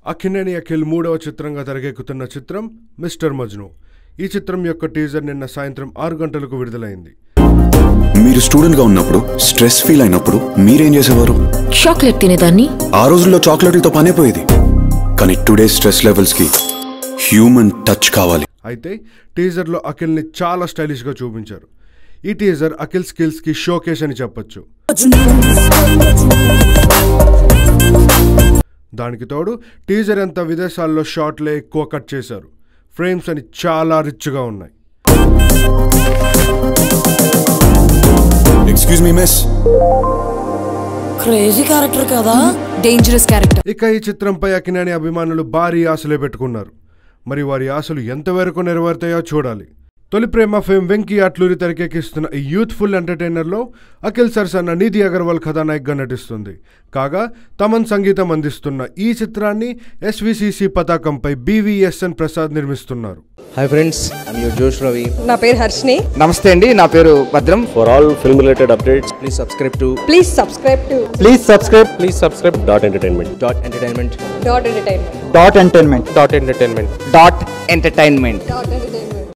అఖినేని అఖిల్ మూడవ చిత్రంగా తెరకెక్కుతున్న చిత్రం మిస్టర్ మజ్ను ఈ చిత్రం యొక్క టీజర్ నిన్న సాయంత్రం ఆరు గంటలకు విడుదలైంది మీరు స్టూడెంట్ గా ఉన్నప్పుడు స్ట్రెస్ ఫీల్ అయినప్పుడు మీరేం చేసేవారు చాక్లెట్ తినేదాన్ని ఆ రోజుల్లో చాక్లెట్లతో పనైపోయేది కానీ టుడే స్ట్రెస్ లెవెల్స్ కి హ్యూమన్ టచ్ కావాలి అయితే టీజర్లో అఖిల్ని చాలా స్టైలిష్గా చూపించారు ఈ టీజర్ అఖిల్ స్కిల్స్కి షోకేస్ అని చెప్పొచ్చు దానికి తోడు టీజర్ అంతా విదేశాల్లో షాట్లే ఎక్కువ కట్ చేశారు ఫ్రేమ్స్ అని చాలా రిచ్గా ఉన్నాయి excuse me miss crazy character కదా డేంజరస్ క్యారెక్టర్ ఇక ఈ చిత్రంపై అకినేని అభిమానులు భారీ ఆశలే పెట్టుకున్నారు మరి వారి ఆశలు ఎంతవరకు నెరవేరుతాయో చూడాలి తొలి ప్రేమ ఫేమ్ వెంకీ అట్లూరి తెరకెక్కిస్తున్న ఈ యూత్ఫుల్ ఎంటర్టైనర్లో అఖిల్ సర్సన్న నిధి అగర్వాల్ కథానాయక్గా నటిస్తుంది కాగా తమన్ సంగీతం అందిస్తున్న ఈ చిత్రాన్ని ఎస్విసిసి పతాకంపై బీవీఎస్ఎన్ ప్రసాద్ నిర్మిస్తున్నారు హాయ్ ఫ్రెండ్స్ ఐమ్ యువర్ జోష్ రవి నా పేరు హర్షిని నమస్తే అండి నా పేరు భద్రం For all film related updates, please subscribe to please subscribe to please subscribe please subscribe Dot Entertainment. Dot entertainment dot entertainment dot entertainment Dot Entertainment. Dot entertainment dot entertainment